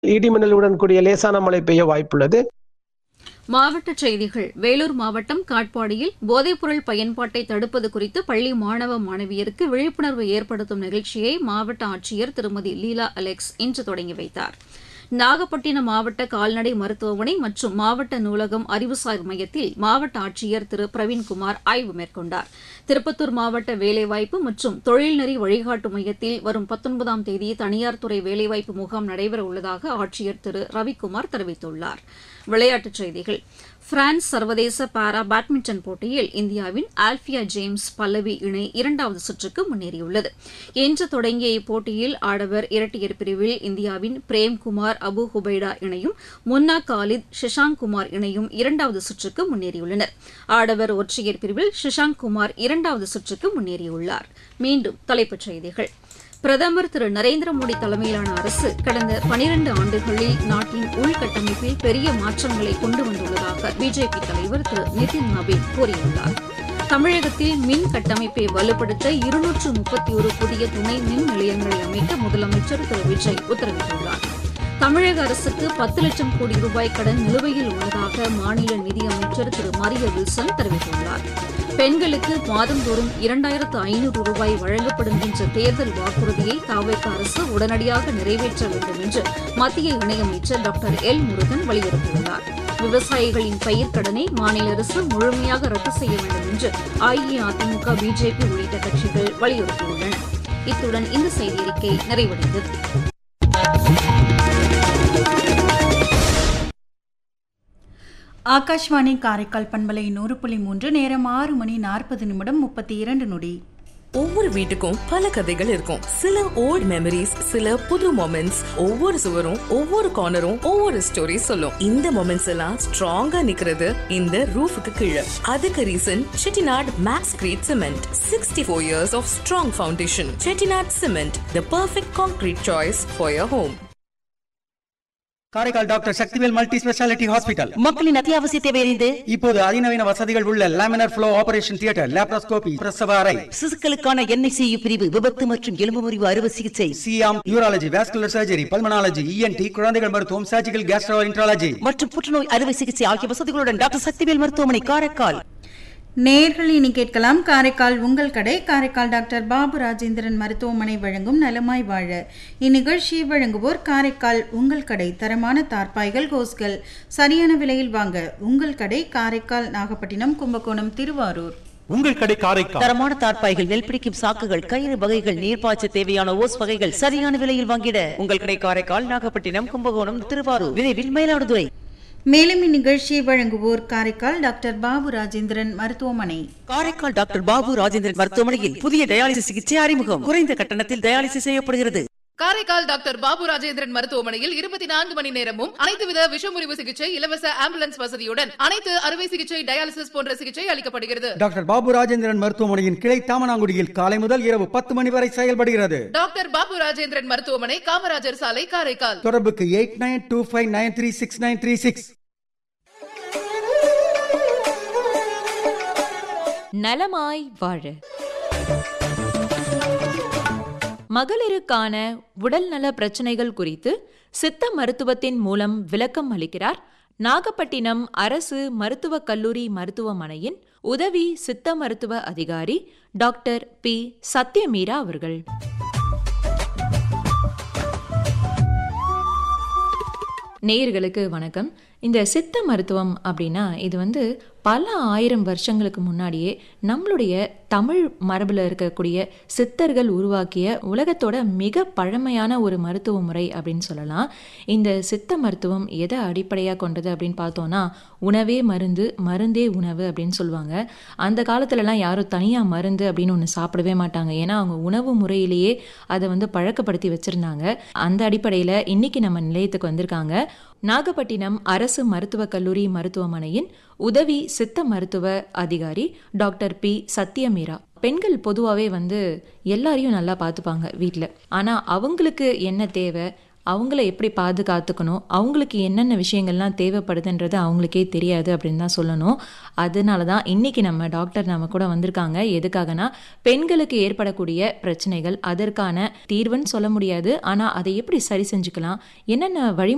இடிமின்னலுடன் கூடிய லேசான மழை பெய்ய வாய்ப்புள்ளது மாவட்டச் செய்திகள் வேலூர் மாவட்டம் காட்பாடியில் போதைப்பொருள் பயன்பாட்டை தடுப்பது குறித்து பள்ளி மாணவ மாணவியருக்கு விழிப்புணர்வு ஏற்படுத்தும் நிகழ்ச்சியை மாவட்ட ஆட்சியர் திருமதி லீலா அலெக்ஸ் இன்று தொடங்கி வைத்தார் நாகப்பட்டினம் மாவட்ட கால்நடை மருத்துவமனை மற்றும் மாவட்ட நூலகம் அறிவுசார் மையத்தில் மாவட்ட ஆட்சியர் திரு பிரவீன்குமார் ஆய்வு மேற்கொண்டார் திருப்பத்தூர் மாவட்ட வேலைவாய்ப்பு மற்றும் தொழில்நெறி வழிகாட்டு மையத்தில் வரும் பத்தொன்பதாம் தேதி தனியார் துறை வேலைவாய்ப்பு முகாம் நடைபெற உள்ளதாக ஆட்சியர் திரு ரவிக்குமார் தெரிவித்துள்ளார் விளையாட்டுச் செய்திகள் பிரான்ஸ் சர்வதேச பாரா பேட்மிண்டன் போட்டியில் இந்தியாவின் ஆல்பியா ஜேம்ஸ் பல்லவி இணை இரண்டாவது சுற்றுக்கு முன்னேறியுள்ளது இன்று தொடங்கிய இப்போட்டியில் ஆடவர் இரட்டையர் பிரிவில் இந்தியாவின் பிரேம்குமார் அபு ஹுபைடா இணையும் முன்னா காலித் ஷிஷாங்க் குமார் இணையும் இரண்டாவது சுற்றுக்கு முன்னேறியுள்ளனர் ஆடவர் ஒற்றையர் பிரிவில் ஷிஷாங்க் குமார் இரண்டாவது சுற்றுக்கு முன்னேறியுள்ளார் மீண்டும் தலைப்புச் செய்திகள் பிரதமர் திரு நரேந்திர மோடி தலைமையிலான அரசு கடந்த பனிரண்டு ஆண்டுகளில் நாட்டின் உள்கட்டமைப்பில் பெரிய மாற்றங்களை கொண்டு வந்துள்ளதாக பிஜேபி தலைவர் திரு நிதின் நபீன் கூறியுள்ளார் தமிழகத்தில் மின் கட்டமைப்பை வலுப்படுத்த இருநூற்று முப்பத்தி ஒரு புதிய துணை மின் நிலையங்களை அமைக்க முதலமைச்சர் திரு விஜய் உத்தரவிட்டுள்ளார் தமிழக அரசுக்கு பத்து லட்சம் கோடி ரூபாய் கடன் நிலுவையில் உள்ளதாக மாநில நிதியமைச்சர் திரு மரிய வில்சன் தெரிவித்துள்ளார் பெண்களுக்கு மாதந்தோறும் இரண்டாயிரத்து ஐநூறு ரூபாய் வழங்கப்படும் என்ற தேர்தல் வாக்குறுதியை தாவேக அரசு உடனடியாக நிறைவேற்ற வேண்டும் என்று மத்திய இணையமைச்சர் டாக்டர் எல் முருகன் வலியுறுத்தியுள்ளார் விவசாயிகளின் பயிர்க்கடனை மாநில அரசு முழுமையாக ரத்து செய்ய வேண்டும் என்று அஇஅதிமுக பிஜேபி உள்ளிட்ட கட்சிகள் வலியுறுத்தியுள்ளன இத்துடன் இந்த செய்தியறிக்கை நிறைவடைந்தது ஆகாஷ்வாணி காரைக்கால் பண்பலை நூறு புள்ளி மூன்று நேரம் ஆறு மணி நாற்பது நிமிடம் முப்பத்தி இரண்டு நொடி ஒவ்வொரு வீட்டுக்கும் பல கதைகள் இருக்கும் சில ஓல்ட் மெமரிஸ் சில புது மொமெண்ட்ஸ் ஒவ்வொரு சுவரும் ஒவ்வொரு கார்னரும் ஒவ்வொரு ஸ்டோரி சொல்லும் இந்த மொமெண்ட்ஸ் எல்லாம் ஸ்ட்ராங்கா நிக்கிறது இந்த ரூஃபுக்கு கீழே அதுக்கு reason Chettinad max crete cement sixty four years of strong foundation Chettinad cement the perfect concrete choice for your home Karaikal doctor Sakthivel multi speciality hospital மக்களின் அத்தியாவசிய தேவையறிந்து இப்போது அதிநவீன வசதிகள் உள்ள laminar flow operation theatre laparoscopy பிரசவ அறை சிசுக்களுக்கான என்ஐசியு பிரிவு விபத்து மற்றும் எலும்பு முறிவு அறுவை சிகிச்சை சியாம் urology vascular surgery pulmonology ENT குழந்தைகள் மருத்துவம் சர்ஜிக்கல் கேஸ்ட்ரோ இன்ட்ராலஜி மற்றும் புற்றுநோய் அறுவை சிகிச்சை ஆகிய வசதிகளுடன் டாக்டர் சக்திவேல் மருத்துவமனை காரைக்கால் நேர்கள் இனி கேட்கலாம் காரைக்கால் உங்கள் கடை காரைக்கால் டாக்டர் பாபு ராஜேந்திரன் மருத்துவமனை வழங்கும் நலமாய் வாழ இந்நிகழ்ச்சியை வழங்குவோர் காரைக்கால் உங்கள் கடை தரமான தார்பாய்கள் கோஸ்கள் சரியான விலையில் வாங்க உங்கள் கடை காரைக்கால் நாகப்பட்டினம் கும்பகோணம் திருவாரூர் உங்கள் கடை காரைக்கால் தரமான தார்பாய்கள் நெல்பிடிக்கும் சாக்குகள் கயிறு வகைகள் நீர்ப்பாய்ச்ச தேவையான ஓஸ் வகைகள் சரியான விலையில் வாங்கிட உங்கள் கடை காரைக்கால் நாகப்பட்டினம் கும்பகோணம் திருவாரூர் விரைவில் மயிலாடுதுறை மேலும் இந்நிகழ்ச்சியை வழங்குவோர் காரைக்கால் டாக்டர் பாபு ராஜேந்திரன் மருத்துவமனை காரைக்கால் டாக்டர் பாபு ராஜேந்திரன் மருத்துவமனையில் புதிய டயாலிசிஸ் சிகிச்சை அறிமுகம் குறைந்த கட்டணத்தில் டயாலிசிஸ் செய்யப்படுகிறது காரைக்கால் டாக்டர் பாபு ராஜேந்திரன் மருத்துவமனையில் இருபத்தி நான்கு மணி நேரமும் அனைத்து வித விஷமுறிவு சிகிச்சை இலவச ஆம்புலன்ஸ் வசதியுடன் அனைத்து அறுவை சிகிச்சை டயாலிசிஸ் போன்ற சிகிச்சை அளிக்கப்படுகிறது டாக்டர் பாபு ராஜேந்திரன் மருத்துவமனையின் கிளை தாமனாங்குடியில் காலை முதல் இரவு பத்து மணி வரை செயல்படுகிறது டாக்டர் பாபு ராஜேந்திரன் மருத்துவமனை காமராஜர் சாலை காரைக்கால் தொடர்புக்கு eight nine two five nine three six nine three six நலமாய் வாழ மகளிருக்கான உடல்நல பிரச்சனைகள் குறித்து சித்த மருத்துவத்தின் மூலம் விளக்கம் அளிக்கிறார் நாகப்பட்டினம் அரசு மருத்துவக் கல்லூரி மருத்துவமனையின் உதவி சித்த மருத்துவ அதிகாரி டாக்டர் பி சத்யமீரா அவர்கள் நேயர்களுக்கு வணக்கம் இந்த சித்த மருத்துவம் அப்படின்னா இது வந்து பல ஆயிரம் வருஷங்களுக்கு முன்னாடியே நம்மளுடைய தமிழ் மரபில் இருக்கக்கூடிய சித்தர்கள் உருவாக்கிய உலகத்தோட மிக பழமையான ஒரு மருத்துவ முறை அப்படின்னு சொல்லலாம் இந்த சித்த மருத்துவம் எதை அடிப்படையாக கொண்டது அப்படின்னு பார்த்தோன்னா உணவே மருந்து மருந்தே உணவு அப்படின்னு சொல்லுவாங்க அந்த காலத்துலலாம் யாரும் தனியாக மருந்து அப்படின்னு ஒன்று சாப்பிடவே மாட்டாங்க ஏன்னா அவங்க உணவு முறையிலேயே அதை வந்து பழக்கப்படுத்தி வச்சுருந்தாங்க அந்த அடிப்படையில் இன்னைக்கு நம்ம நிலையத்துக்கு வந்திருக்காங்க நாகப்பட்டினம் அரசு மருத்துவக் கல்லூரி மருத்துவமனையின் உதவி சித்த மருத்துவ அதிகாரி டாக்டர் பி சத்யமீரா பெண்கள் பொதுவாகவே வந்து எல்லாரையும் நல்லா பார்த்துப்பாங்க வீட்டில் ஆனால் அவங்களுக்கு என்ன தேவை அவங்கள எப்படி பாதுகாத்துக்கணும் அவங்களுக்கு என்னென்ன விஷயங்கள்லாம் தேவைப்படுதுன்றது அவங்களுக்கே தெரியாது அப்படின்னு தான் சொல்லணும் அதனால தான் இன்றைக்கி நம்ம டாக்டர் நம்ம கூட வந்திருக்காங்க எதுக்காகனா பெண்களுக்கு ஏற்படக்கூடிய பிரச்சனைகள் அதற்கான தீர்வுன்னு சொல்ல முடியாது ஆனால் அதை எப்படி சரி செஞ்சுக்கலாம் என்னென்ன வழி